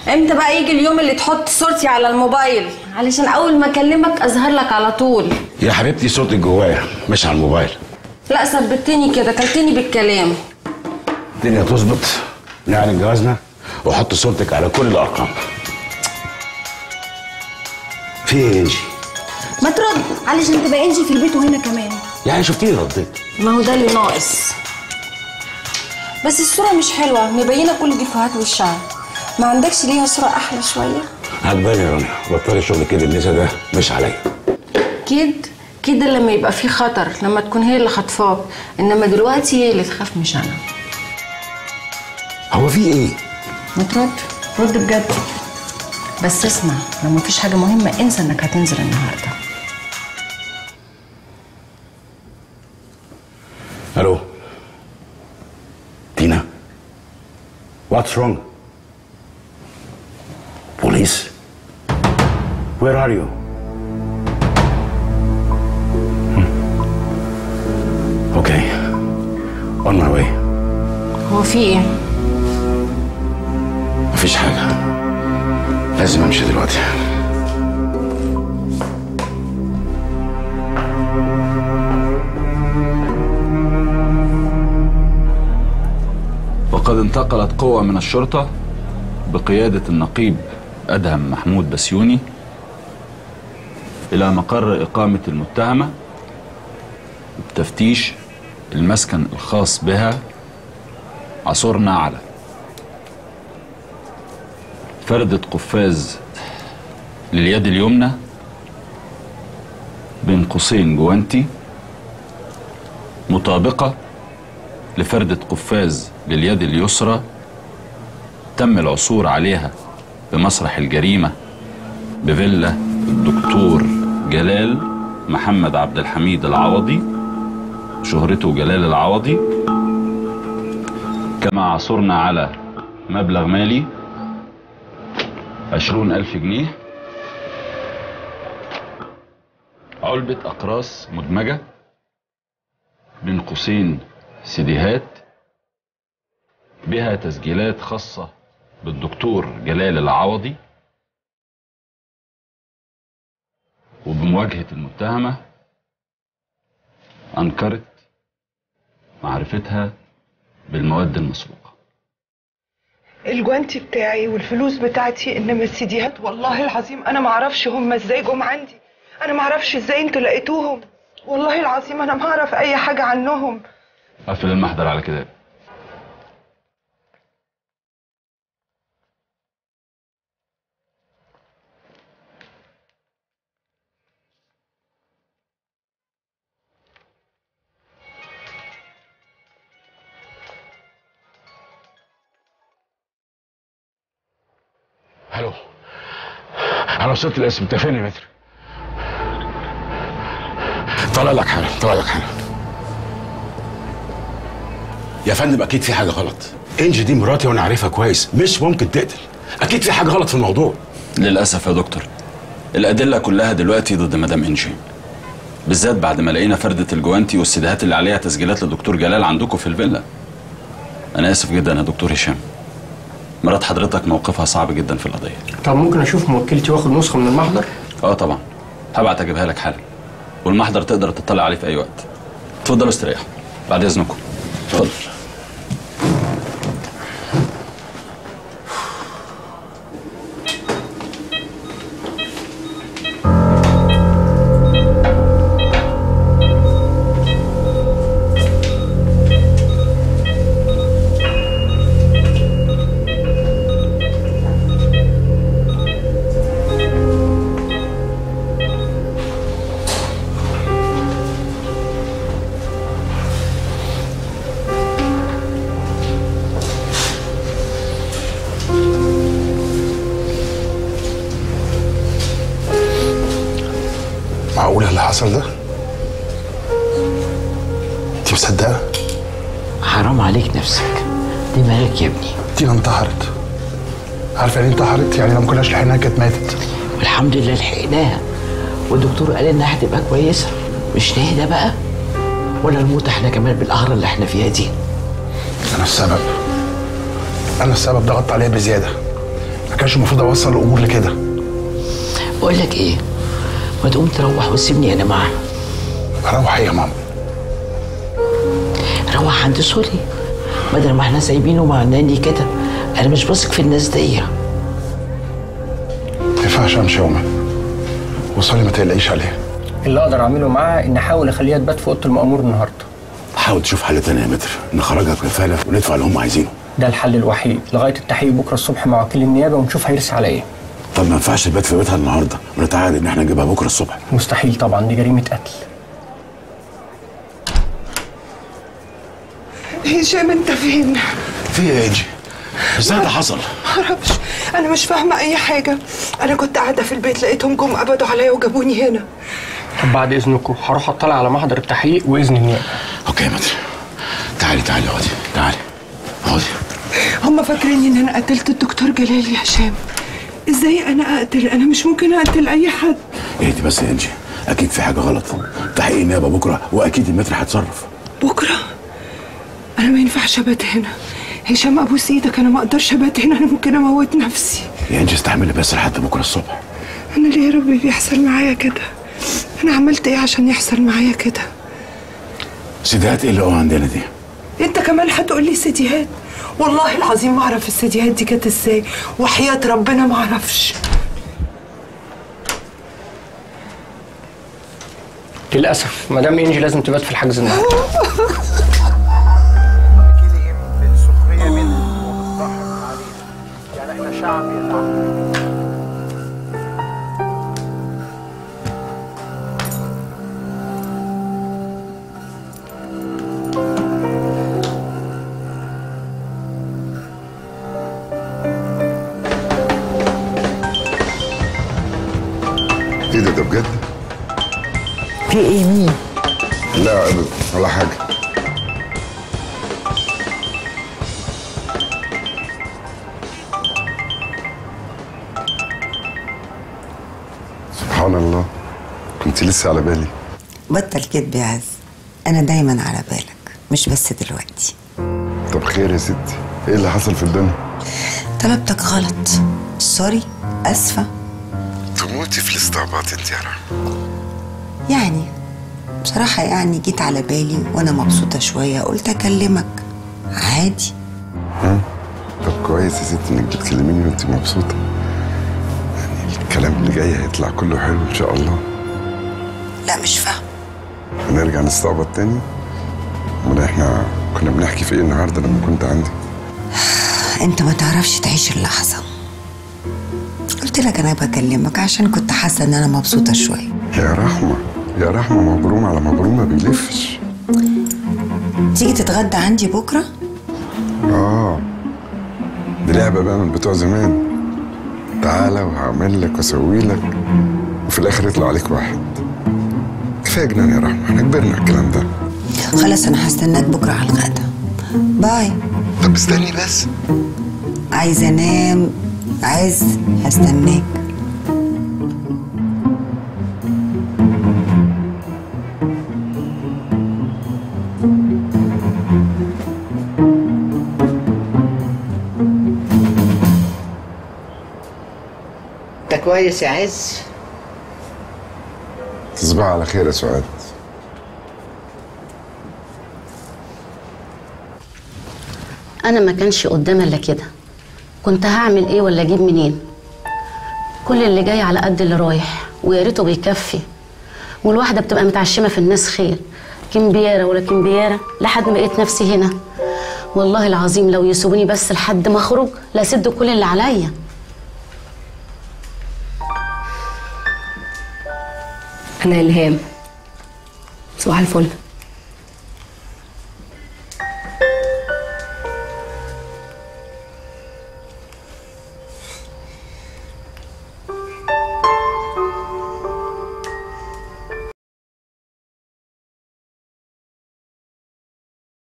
امتى بقى يجي اليوم اللي تحط صورتي على الموبايل علشان اول ما اكلمك اظهر لك على طول يا حبيبتي صوتك جوايا مش على الموبايل لا ثبتني كده كلتني بالكلام الدنيا تظبط نعلن جوازنا واحط صورتك على كل الارقام في ايه يا انجي ما ترد علشان تبقى انجي في البيت وهنا كمان يعني شفتيني رديت ما هو ده اللي ناقص بس الصورة مش حلوة مبينة كل جفوهات وشها ما عندكش ليها صورة أحلى شوية عجباني يا رنا بطلي شغل كده النسا ده مش عليا كده كده لما يبقى في خطر لما تكون هي اللي خطفاك انما دلوقتي هي اللي تخاف مش انا هو في ايه ما ترد رد بجد بس اسمع لو مفيش حاجة مهمة انسى انك هتنزل النهاردة الو تينا واتس wrong police where are you okay on my way هو في ايه؟ مفيش حاجة لازم امشي دلوقتي وقد انتقلت قوة من الشرطة بقيادة النقيب أدهم محمود بسيوني إلى مقر إقامة المتهمة بتفتيش المسكن الخاص بها عصرنا على فردة قفاز لليد اليمنى بين قوسين جوانتي مطابقة لفردة قفاز لليد اليسرى تم العثور عليها بمسرح الجريمة بفيلا الدكتور جلال محمد عبد الحميد العوضي شهرته جلال العوضي كما عثرنا على مبلغ مالي عشرون ألف جنيه علبة أقراص مدمجة بين قوسين سيديهات بها تسجيلات خاصة بالدكتور جلال العوضي وبمواجهة المتهمة أنكرت معرفتها بالمواد المسروقة الجوانتي بتاعي والفلوس بتاعتي انما السيديهات والله العظيم انا ما اعرفش هم ازاي جم عندي انا ما اعرفش ازاي انتوا لقيتوهم والله العظيم انا ما اعرف اي حاجه عنهم قفل المحضر على كده الو انا وصلت الاسم انت فين يا متر طلع لك حالا طلع لك حالا يا فندم اكيد في حاجه غلط انجي دي مراتي وانا عارفها كويس مش ممكن تقتل اكيد في حاجه غلط في الموضوع للأسف يا دكتور الأدلة كلها دلوقتي ضد مدام إنجي بالذات بعد ما لقينا فردة الجوانتي والسيديهات اللي عليها تسجيلات للدكتور جلال عندكم في الفيلا أنا آسف جدا يا دكتور هشام مرات حضرتك موقفها صعب جدا في القضية طب ممكن اشوف موكلتي واخد نسخه من المحضر اه طبعا هبعت اجيبها لك حالا والمحضر تقدر تطلع عليه في اي وقت اتفضلوا استريحوا بعد اذنكم اتفضل معقول اللي حصل ده؟ انت مصدقه؟ حرام عليك نفسك دماغك يا ابني تينا انتحرت عارفه يعني إيه انتحرت؟ يعني لو ما كناش لحقناها كانت ماتت والحمد لله لحقناها والدكتور قال انها هتبقى كويسه مش نهدى بقى ولا نموت احنا كمان بالقهره اللي احنا فيها دي انا السبب انا السبب ضغطت عليها بزياده ما كانش المفروض اوصل الامور لكده بقول لك ايه ما تقوم تروح وتسيبني انا معاها اروح ايه يا ماما روح عند سوري بدل ما احنا سايبينه مع ناني كده انا مش بثق في الناس دي ما ينفعش امشي يا أمي وصلي ما تقلقيش عليها اللي اقدر اعمله معاها ان احاول اخليها تبات في اوضه المامور النهارده حاول تشوف حل تاني يا متر نخرجها بكفاله وندفع اللي هم عايزينه ده الحل الوحيد لغايه التحقيق بكره الصبح مع وكيل النيابه ونشوف هيرسي على ايه طب ما ينفعش تبات في بيتها النهارده ونتعاهد ان احنا نجيبها بكره الصبح مستحيل طبعا دي جريمه قتل هشام انت فين؟ في ايه يا انجي ازاي ده حصل معرفش انا مش فاهمه اي حاجه انا كنت قاعده في البيت لقيتهم جم قبضوا عليا وجابوني هنا طب بعد اذنكم هروح اطلع على محضر التحقيق واذن النيابه اوكي يا متر تعالي تعالي اقعدي تعالي اقعدي هم فاكرين ان انا قتلت الدكتور جلال يا هشام ازاي انا اقتل انا مش ممكن اقتل اي حد اهدي بس يا انجي اكيد في حاجه غلط تحقيق النيابه بكره واكيد المتر هيتصرف بكره انا ما ينفعش ابات هنا هشام ابوس ايدك انا ما اقدرش ابات هنا انا ممكن اموت نفسي يا انجي استحملي بس لحد بكره الصبح انا ليه يا ربي بيحصل معايا كده انا عملت ايه عشان يحصل معايا كده سيدات ايه اللي هو عندنا دي انت كمان هتقول لي سيديهات والله العظيم ما اعرف السيديهات دي كانت ازاي وحياة ربنا ما اعرفش للاسف مدام انجي لازم تبات في الحجز النهارده بالسخريه منه وبالضحك عليه يعني احنا شعب يتعلم ايه ده ده بجد؟ في ايه مين لا ابدا ولا حاجه سبحان الله كنت لسه على بالي بطل كدب يا عز انا دايما على بالك مش بس دلوقتي طب خير يا ستي ايه اللي حصل في الدنيا طلبتك غلط سوري اسفه تموتي في الاستعباط انت يا رحمه يعني بصراحه يعني جيت على بالي وانا مبسوطه شويه قلت اكلمك عادي طب كويس يا ستي انك بتكلميني وانت مبسوطه يعني الكلام اللي جاي هيطلع كله حلو ان شاء الله لا مش فاهم هنرجع نستعبط تاني امال احنا كنا بنحكي في ايه النهارده لما كنت عندي انت ما تعرفش تعيش اللحظه قلت لك انا بكلمك عشان كنت حاسه ان انا مبسوطه شويه يا رحمه يا رحمه مبروم على مبروم ما بيلفش تيجي تتغدى عندي بكره اه دي لعبه بقى من بتوع زمان تعالى وهعمل لك واسوي لك وفي الاخر يطلع عليك واحد كفايه جنان يا رحمه احنا كبرنا على الكلام ده خلاص انا هستناك بكره على الغدا باي طب استني بس عايزه انام عز هستناك انت كويس يا عز تصبح على خير يا سعاد انا ما كانش قدامي الا كده كنت هعمل ايه ولا اجيب منين كل اللي جاي على قد اللي رايح ويا ريته بيكفي والواحده بتبقى متعشمه في الناس خير كمبياره ولا كمبياره لحد ما لقيت نفسي هنا والله العظيم لو يسيبوني بس لحد ما اخرج لاسد كل اللي عليا انا الهام صباح الفل